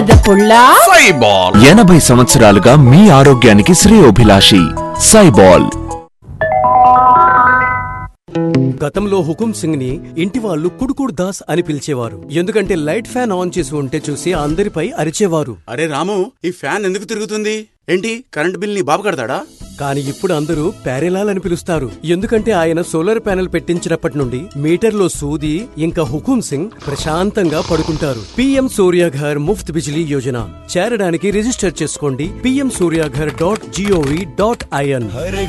బురద పుల్ల సైబాల్ ఎనభై సంవత్సరాలుగా మీ ఆరోగ్యానికి శ్రేయోభిలాషి సైబాల్ గతంలో హుకుం సింగ్ ని ఇంటి వాళ్ళు కుడుకుడు దాస్ అని పిలిచేవారు ఎందుకంటే లైట్ ఫ్యాన్ ఆన్ చేసి ఉంటే చూసి అందరిపై అరిచేవారు అరే రాము ఈ ఫ్యాన్ ఎందుకు తిరుగుతుంది ఏంటి కరెంట్ బిల్ ని బాబు కడతాడా కానీ ఇప్పుడు అందరూ ప్యారెలాల్ అని పిలుస్తారు ఎందుకంటే ఆయన సోలార్ ప్యానెల్ పెట్టించినప్పటి నుండి మీటర్లో సూది ఇంకా హుకుం సింగ్ ప్రశాంతంగా పడుకుంటారు పిఎం సూర్యాఘర్ ముఫ్త్ బిజిలీ యోజన చేరడానికి రిజిస్టర్ చేసుకోండి P M Surya Ghar dot G O V dot IN